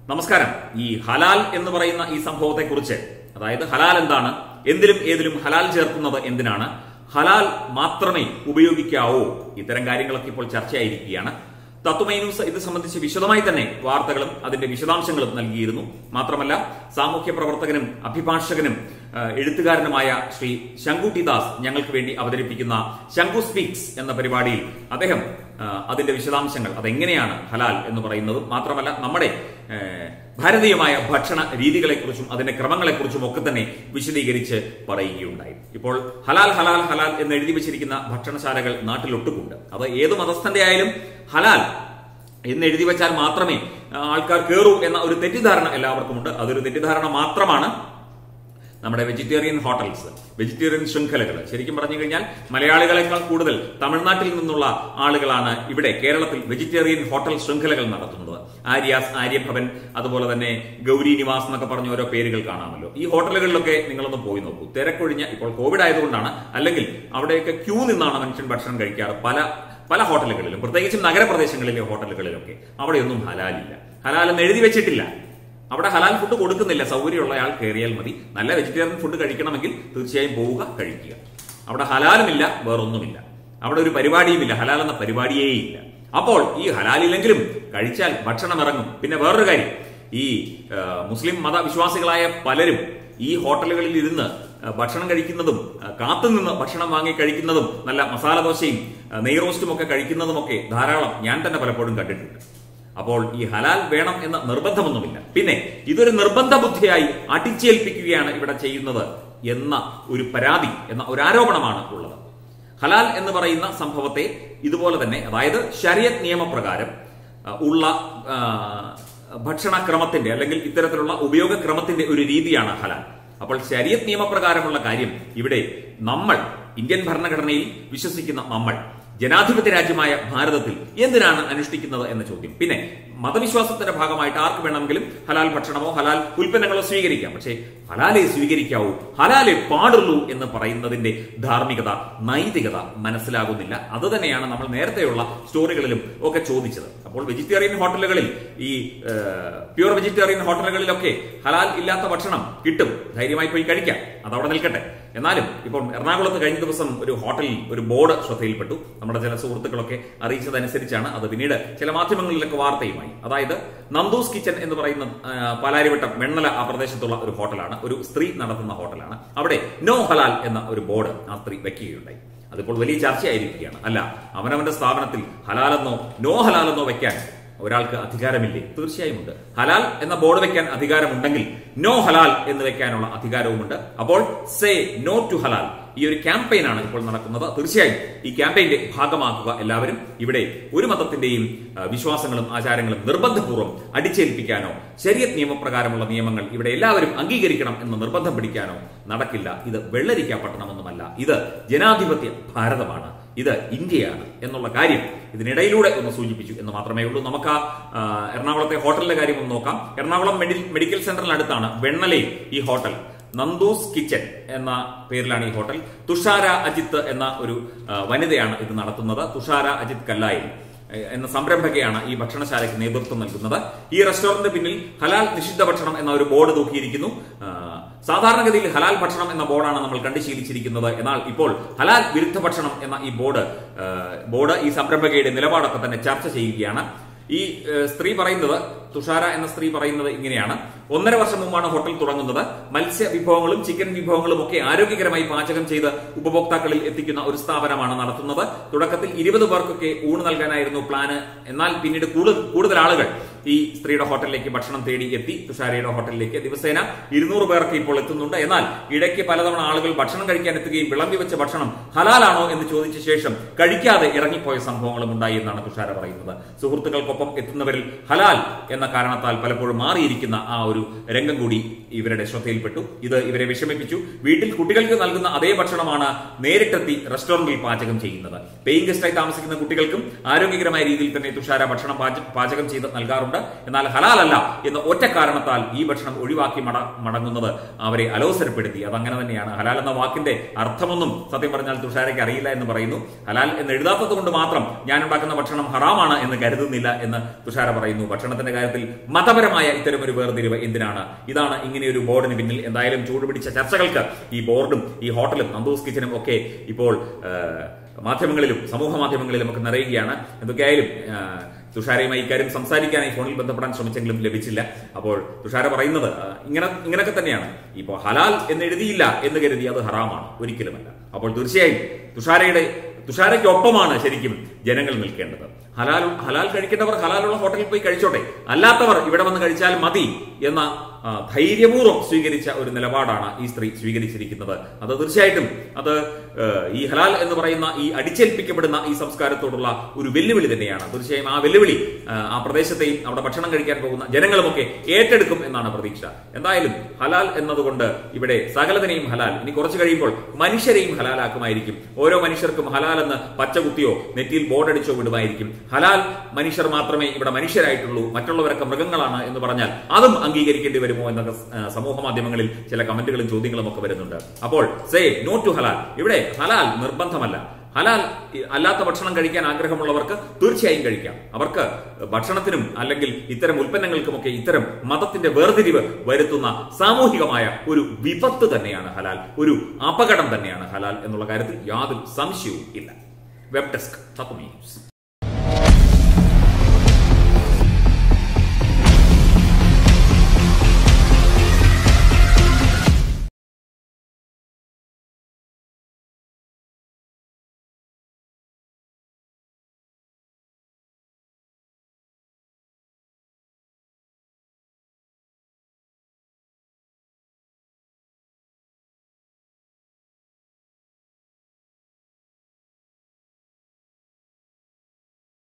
നമസ്കാരം ഈ ഹലാൽ എന്ന് പറയുന്ന ഈ സംഭവത്തെ കുറിച്ച് അതായത് ഹലാൽ എന്താണ് എന്തിലും ഏതിലും ഹലാൽ ചേർക്കുന്നത് എന്തിനാണ് ഹലാൽ മാത്രമേ ഉപയോഗിക്കാവൂ ഇത്തരം കാര്യങ്ങളൊക്കെ ഇപ്പോൾ ചർച്ചയായിരിക്കുകയാണ് തത്വമൈ ന്യൂസ് ഇത് സംബന്ധിച്ച് വിശദമായി തന്നെ വാർത്തകളും അതിന്റെ വിശദാംശങ്ങളും നൽകിയിരുന്നു മാത്രമല്ല സാമൂഹ്യ പ്രവർത്തകനും അഭിഭാഷകനും ആ, എഴുത്തുകാരനുമായ ശ്രീ ശങ്കുട്ടി ദാസ് ഞങ്ങൾക്ക് വേണ്ടി അവതരിപ്പിക്കുന്ന ശങ്കു സ്പീക്സ് എന്ന പരിപാടിയിൽ അദ്ദേഹം ആ, അതിന്റെ വിശദാംശങ്ങൾ അതെങ്ങനെയാണ് ഹലാൽ എന്ന് പറയുന്നതും മാത്രമല്ല നമ്മുടെ ഏ, ഭാരതീയമായ ഭക്ഷണ രീതികളെക്കുറിച്ചും അതിന്റെ ക്രമങ്ങളെക്കുറിച്ചും ഒക്കെ തന്നെ വിശദീകരിച്ച് പറയുകയുണ്ടായി ഇപ്പോൾ ഹലാൽ ഹലാൽ ഹലാൽ എന്ന് എഴുതി വെച്ചിരിക്കുന്ന ഭക്ഷണശാലകൾ നാട്ടിലൊട്ടുക്കുണ്ട് അത് ഏത് മതസ്ഥന്റെ ആയാലും ഹലാൽ എന്ന് എഴുതി വെച്ചാൽ മാത്രമേ ആ, ആൾക്കാർ കയറൂ എന്ന ഒരു തെറ്റിദ്ധാരണ എല്ലാവർക്കുമുണ്ട് അതൊരു തെറ്റിദ്ധാരണ മാത്രമാണ് നമ്മുടെ വെജിറ്റേറിയൻ ഹോട്ടൽസ് വെജിറ്റേറിയൻ ശൃംഖലകൾ ശരിക്കും പറഞ്ഞു കഴിഞ്ഞാൽ മലയാളികളെക്കാൾ കൂടുതൽ തമിഴ്നാട്ടിൽ നിന്നുള്ള ആളുകളാണ് ഇവിടെ കേരളത്തിൽ വെജിറ്റേറിയൻ ഹോട്ടൽ ശൃംഖലകൾ നടത്തുന്നത് ആര്യാസ് ആര്യഭവൻ അതുപോലെ തന്നെ ഗൗരി നിവാസ് എന്നൊക്കെ പറഞ്ഞ ഓരോ പേരുകൾ കാണാമല്ലോ ഈ ഹോട്ടലുകളിലൊക്കെ നിങ്ങളൊന്ന് പോയി നോക്കൂ തിരക്കൊഴിഞ്ഞ ഇപ്പോൾ കോവിഡ് ആയതുകൊണ്ടാണ് അല്ലെങ്കിൽ അവിടെയൊക്കെ ക്യൂ നിന്നാണ് മനുഷ്യൻ ഭക്ഷണം കഴിക്കാറ് പല പല ഹോട്ടലുകളിലും പ്രത്യേകിച്ചും നഗരപ്രദേശങ്ങളിലെ ഹോട്ടലുകളിലൊക്കെ അവിടെയൊന്നും ഹലാലില്ല ഹലാൽ എന്ന് എഴുതി വെച്ചിട്ടില്ല അവിടെ ഹലാൽ ഫുഡ് കൊടുക്കുന്നില്ല സൗകര്യമുള്ള ആൾ കയറിയാൽ മതി നല്ല വെജിറ്റേറിയൻ ഫുഡ് കഴിക്കണമെങ്കിൽ തീർച്ചയായും പോവുക കഴിക്കുക അവിടെ ഹലാലുമില്ല വേറൊന്നുമില്ല അവിടെ ഒരു പരിപാടിയുമില്ല ഹലാൽ എന്ന പരിപാടിയേ ഇല്ല അപ്പോൾ ഈ ഹലാലില്ലെങ്കിലും കഴിച്ചാൽ ഭക്ഷണം ഇറങ്ങും പിന്നെ വേറൊരു കാര്യം ഈ ആ, മുസ്ലിം മതവിശ്വാസികളായ പലരും ഈ ഹോട്ടലുകളിൽ ഇരുന്ന് ആ, ഭക്ഷണം കഴിക്കുന്നതും ആ, കാത്തുനിന്ന് ഭക്ഷണം വാങ്ങി കഴിക്കുന്നതും നല്ല മസാല ദോശയും ആ, നെയ് റോസ്റ്റും ഒക്കെ കഴിക്കുന്നതുമൊക്കെ ധാരാളം ഞാൻ തന്നെ പലപ്പോഴും കണ്ടിട്ടുണ്ട് അപ്പോൾ ഈ ഹലാൽ വേണം എന്ന നിർബന്ധമൊന്നുമില്ല പിന്നെ ഇതൊരു നിർബന്ധ ബുദ്ധിയായി അടിച്ചേൽപ്പിക്കുകയാണ് ഇവിടെ ചെയ്യുന്നത് എന്ന ഒരു പരാതി എന്ന ഒരു ആരോപണമാണ് ഉള്ളത് ഹലാൽ എന്ന് പറയുന്ന സംഭവത്തെ ഇതുപോലെ തന്നെ അതായത് ശരിയത് നിയമപ്രകാരം ആ, ഉള്ള ആ, ഭക്ഷണക്രമത്തിന്റെ അല്ലെങ്കിൽ ഇത്തരത്തിലുള്ള ഉപയോഗക്രമത്തിന്റെ ഒരു രീതിയാണ് ഹലാൽ അപ്പോൾ ശരിയത് നിയമപ്രകാരമുള്ള കാര്യം ഇവിടെ നമ്മൾ ഇന്ത്യൻ ഭരണഘടനയിൽ വിശ്വസിക്കുന്ന നമ്മൾ ജനാധിപത്യ രാജ്യമായ ഭാരതത്തിൽ എന്തിനാണ് അനുഷ്ഠിക്കുന്നത് എന്ന ചോദ്യം പിന്നെ മതവിശ്വാസത്തിന്റെ ഭാഗമായിട്ട് ആർക്ക് വേണമെങ്കിലും ഹലാൽ ഭക്ഷണമോ ഹലാൽ ഉൽപ്പന്നങ്ങളോ സ്വീകരിക്കാം പക്ഷേ ഹലാലെ സ്വീകരിക്കാവൂ ഹലാലെ പാടുള്ളൂ എന്ന് പറയുന്നതിന്റെ ധാർമ്മികത നൈതികത മനസ്സിലാകുന്നില്ല അത് തന്നെയാണ് നമ്മൾ നേരത്തെയുള്ള സ്റ്റോറികളിലും ഒക്കെ ചോദിച്ചത് അപ്പോൾ വെജിറ്റേറിയൻ ഹോട്ടലുകളിൽ ഈ പ്യൂർ വെജിറ്റേറിയൻ ഹോട്ടലുകളിലൊക്കെ ഹലാൽ ഇല്ലാത്ത ഭക്ഷണം കിട്ടും ധൈര്യമായി പോയി കഴിക്കാം അതവിടെ നിൽക്കട്ടെ എന്നാലും ഇപ്പോൾ എറണാകുളത്ത് കഴിഞ്ഞ ദിവസം ഒരു ഹോട്ടലിൽ ഒരു ബോർഡ് ശ്രദ്ധയിൽപ്പെട്ടു നമ്മുടെ ചില സുഹൃത്തുക്കളൊക്കെ അറിയിച്ചതനുസരിച്ചാണ് അത് പിന്നീട് ചില മാധ്യമങ്ങളിലൊക്കെ വാർത്തയുമായി അതായത് നന്ദൂസ് കിച്ചൻ എന്ന് പറയുന്ന ആ, പാലാരിവട്ടം വെണ്ണല ആ പ്രദേശത്തുള്ള ഒരു ഹോട്ടലാണ് ഒരു സ്ത്രീ നടത്തുന്ന ഹോട്ടലാണ് അവിടെ നോ ഹലാൽ എന്ന ഒരു ബോർഡ് ആ സ്ത്രീ വെക്കുകയുണ്ടായി അതിപ്പോൾ വലിയ ചർച്ചയായിരിക്കുകയാണ് അല്ല അവനവന്റെ സ്ഥാപനത്തിൽ ഹലാലെന്നോ നോ ഹലാലെന്നോ വെക്കാൻ ഒരാൾക്ക് അധികാരമില്ലേ തീർച്ചയായും ഉണ്ട് ഹലാൽ എന്ന ബോർഡ് വെക്കാൻ അധികാരമുണ്ടെങ്കിൽ നോ ഹലാൽ എന്ന് വെക്കാനുള്ള അധികാരവുമുണ്ട് അപ്പോൾ സേ നോ ടു ഹലാൽ ഈ ഒരു ക്യാമ്പയിനാണ് ഇപ്പോൾ നടക്കുന്നത് തീർച്ചയായും ഈ ക്യാമ്പയിന്റെ ഭാഗമാക്കുക എല്ലാവരും ഇവിടെ ഒരു മതത്തിന്റെയും ആ, വിശ്വാസങ്ങളും ആചാരങ്ങളും നിർബന്ധപൂർവ്വം അടിച്ചേൽപ്പിക്കാനോ ശരീരത് നിയമപ്രകാരമുള്ള നിയമങ്ങൾ ഇവിടെ എല്ലാവരും അംഗീകരിക്കണം എന്ന് നിർബന്ധം പിടിക്കാനോ നടക്കില്ല ഇത് വെള്ളരിക്ക പട്ടണമൊന്നുമല്ല ഇത് ജനാധിപത്യ ഭാരതമാണ് ഇത് ഇന്ത്യയാണ് എന്നുള്ള കാര്യം ഇതിനിടയിലൂടെ ഒന്ന് സൂചിപ്പിച്ചു എന്ന് മാത്രമേ ഉള്ളൂ നമുക്ക് ആ, ആ, എറണാകുളത്തെ ഹോട്ടലിന്റെ കാര്യം ഒന്ന് നോക്കാം എറണാകുളം മെഡി- മെഡിക്കൽ സെന്ററിനടുത്താണ് വെണ്ണലയിൽ ഈ ഹോട്ടൽ നന്ദൂസ് കിച്ചൻ എന്ന പേരിലാണ് ഈ ഹോട്ടൽ തുഷാര അജിത്ത് എന്ന ഒരു ആ, വനിതയാണ് ഇത് നടത്തുന്നത് തുഷാര അജിത് കല്ലായി എന്ന സംരംഭകയാണ് ഈ ഭക്ഷണശാലയ്ക്ക് നേതൃത്വം നൽകുന്നത് ഈ റെസ്റ്റോറന്റ് പിന്നിൽ ഹലാൽ നിഷിദ്ധ ഭക്ഷണം എന്ന ഒരു ബോർഡ് തൂക്കിയിരിക്കുന്നു ആ, സാധാരണഗതിയിൽ ഹലാൽ ഭക്ഷണം എന്ന ബോർഡാണ് നമ്മൾ കണ്ടു ശീലിച്ചിരിക്കുന്നത് എന്നാൽ ഇപ്പോൾ ഹലാൽ വിരുദ്ധ ഭക്ഷണം എന്ന ഈ ബോർഡ് ആ, ബോർഡ് ഈ സംരംഭകയുടെ നിലപാടൊക്കെ തന്നെ ചർച്ച ചെയ്യുകയാണ് ഈ ഏഹ്, സ്ത്രീ പറയുന്നത് തുഷാര എന്ന സ്ത്രീ പറയുന്നത് ഇങ്ങനെയാണ് ഒന്നര വർഷം മുമ്പാണ് ഹോട്ടൽ തുടങ്ങുന്നത് മത്സ്യ വിഭവങ്ങളും ചിക്കൻ വിഭവങ്ങളും ഒക്കെ ആരോഗ്യകരമായി പാചകം ചെയ്ത് ഉപഭോക്താക്കളിൽ എത്തിക്കുന്ന ഒരു സ്ഥാപനമാണ് നടത്തുന്നത് തുടക്കത്തിൽ ഇരുപത് പേർക്കൊക്കെ ഊണ് നൽകാനായിരുന്നു പ്ലാന് എന്നാൽ പിന്നീട് കൂടുതൽ കൂടുതൽ ആളുകൾ ഈ സ്ത്രീയുടെ ഹോട്ടലിലേക്ക് ഭക്ഷണം തേടി എത്തി തുഷാരയുടെ ഹോട്ടലിലേക്ക് ദിവസേന ഇരുന്നൂറ് പേർക്ക് ഇപ്പോൾ എത്തുന്നുണ്ട് എന്നാൽ ഇടയ്ക്ക് പലതവണ ആളുകൾ ഭക്ഷണം കഴിക്കാൻ എത്തുകയും വിളമ്പി വെച്ച ഭക്ഷണം ഹലാലാണോ എന്ന് ചോദിച്ച ശേഷം കഴിക്കാതെ ഇറങ്ങിപ്പോയ സംഭവങ്ങളും ഉണ്ടായി എന്നാണ് തുഷാര പറയുന്നത് സുഹൃത്തുക്കൾക്കൊപ്പം എത്തുന്നവരിൽ ഹലാൽ എന്ന കാരണത്താൽ പലപ്പോഴും മാറിയിരിക്കുന്ന ആ ഒരു രംഗം കൂടി ഇവരുടെ ശ്രദ്ധയിൽപ്പെട്ടു ഇത് ഇവരെ വിഷമിപ്പിച്ചു വീട്ടിൽ കുട്ടികൾക്ക് നൽകുന്ന അതേ ഭക്ഷണമാണ് നേരിട്ടെത്തി റെസ്റ്റോറന്റിൽ പാചകം ചെയ്യുന്നത് പേയിങ് ഗസ്റ്റായി താമസിക്കുന്ന കുട്ടികൾക്കും ആരോഗ്യകരമായ രീതിയിൽ തന്നെ തുഷാര ഭക്ഷണം പാച- പാചകം ചെയ്ത് നൽകാറുണ്ട് കഴിക്കാറുണ്ട് എന്നാൽ ഹലാലല്ല എന്ന ഒറ്റ കാരണത്താൽ ഈ ഭക്ഷണം ഒഴിവാക്കി മട മടങ്ങുന്നത് അവരെ അലോസരപ്പെടുത്തി അതങ്ങനെ തന്നെയാണ് ഹലാൽ എന്ന വാക്കിന്റെ അർത്ഥമൊന്നും സത്യം പറഞ്ഞാൽ തുഷാരയ്ക്ക് അറിയില്ല എന്ന് പറയുന്നു ഹലാൽ എന്ന് എഴുതാത്തത് കൊണ്ട് മാത്രം ഞാൻ ഉണ്ടാക്കുന്ന ഭക്ഷണം ഹറാമാണ് എന്ന് കരുതുന്നില്ല എന്ന് തുഷാര പറയുന്നു ഭക്ഷണത്തിന്റെ കാര്യത്തിൽ മതപരമായ ഇത്തരം ഒരു വേർതിരിവ് എന്തിനാണ് ഇതാണ് ഇങ്ങനെ ഒരു ബോർഡിന് പിന്നിൽ എന്തായാലും ചൂടുപിടിച്ച ചർച്ചകൾക്ക് ഈ ബോർഡും ഈ ഹോട്ടലും നന്ദൂസ് കിച്ചനും ഒക്കെ ഇപ്പോൾ ആ, മാധ്യമങ്ങളിലും സമൂഹ മാധ്യമങ്ങളിലും ഒക്കെ നിറയുകയാണ് എന്തൊക്കെയായാലും ആ, തുഷാരയുമായി ഇക്കാര്യം സംസാരിക്കാനായി ഫോണിൽ ബന്ധപ്പെടാൻ ശ്രമിച്ചെങ്കിലും ലഭിച്ചില്ല അപ്പോൾ തുഷാര പറയുന്നത് ആ, ഇങ്ങനെ ഇങ്ങനൊക്കെ തന്നെയാണ് ഇപ്പോൾ ഹലാൽ എന്ന് എഴുതിയില്ല എന്ന് കരുതി അത് ഹറാമാണ് ഒരിക്കലുമല്ല അപ്പോൾ തീർച്ചയായും തുഷാരയുടെ തുഷാരയ്ക്കൊപ്പമാണ് ശരിക്കും ജനങ്ങൾ നിൽക്കേണ്ടത് ഹലാൽ ഹലാൽ കഴിക്കേണ്ടവർ ഹലാലുള്ള ഹോട്ടലിൽ പോയി കഴിച്ചോട്ടെ അല്ലാത്തവർ ഇവിടെ വന്ന് കഴിച്ചാൽ മതി എന്ന ആ, ധൈര്യപൂർവ്വം സ്വീകരിച്ച ഒരു നിലപാടാണ് ഈ സ്ത്രീ സ്വീകരിച്ചിരിക്കുന്നത് അത് തീർച്ചയായിട്ടും അത് ഏ, ഈ ഹലാൽ എന്ന് പറയുന്ന ഈ അടിച്ചേൽപ്പിക്കപ്പെടുന്ന ഈ സംസ്കാരത്തോടുള്ള ഒരു വെല്ലുവിളി തന്നെയാണ് തീർച്ചയായും ആ വെല്ലുവിളി ആ, ആ പ്രദേശത്തെയും അവിടെ ഭക്ഷണം കഴിക്കാൻ പോകുന്ന ജനങ്ങളുമൊക്കെ ഏറ്റെടുക്കും എന്നാണ് പ്രതീക്ഷ എന്തായാലും ഹലാൽ എന്നതുകൊണ്ട് ഇവിടെ സകലതിനെയും ഹലാൽ ഇനി കുറച്ച് കഴിയുമ്പോൾ മനുഷ്യരെയും ഹലാലാക്കുമായിരിക്കും ഓരോ മനുഷ്യർക്കും ഹലാൽ എന്ന് പച്ചകുത്തിയോ നെറ്റിയിൽ ബോർഡടിച്ചോ വിടുമായിരിക്കും ഹലാൽ മനുഷ്യർ മാത്രമേ ഇവിടെ മനുഷ്യരായിട്ടുള്ളൂ മറ്റുള്ളവരൊക്കെ മൃഗങ്ങളാണ് എന്ന് പറഞ്ഞാൽ അതും അംഗീകരിക്കേണ്ടി വരുമോ എന്നൊക്കെ ആ, സമൂഹ മാധ്യമങ്ങളിൽ ചില കമന്റുകളും ചോദ്യങ്ങളും ഒക്കെ വരുന്നുണ്ട് അപ്പോൾ സേ നോ ടു ഹലാൽ ഇവിടെ ഹലാൽ നിർബന്ധമല്ല ഹലാൽ ഇ- അല്ലാത്ത ഭക്ഷണം കഴിക്കാൻ ആഗ്രഹമുള്ളവർക്ക് തീർച്ചയായും കഴിക്കാം അവർക്ക് ഭക്ഷണത്തിനും അല്ലെങ്കിൽ ഇത്തരം ഉൽപ്പന്നങ്ങൾക്കുമൊക്കെ ഇത്തരം മതത്തിന്റെ വേർതിരിവ് വരുത്തുന്ന സാമൂഹികമായ ഒരു വിപത്ത് തന്നെയാണ് ഹലാൽ ഒരു അപകടം തന്നെയാണ് ഹലാൽ എന്നുള്ള കാര്യത്തിൽ യാതൊരു സംശയവും ഇല്ല വെബ് ഡെസ്ക് തത്വമേ ന്യൂസ്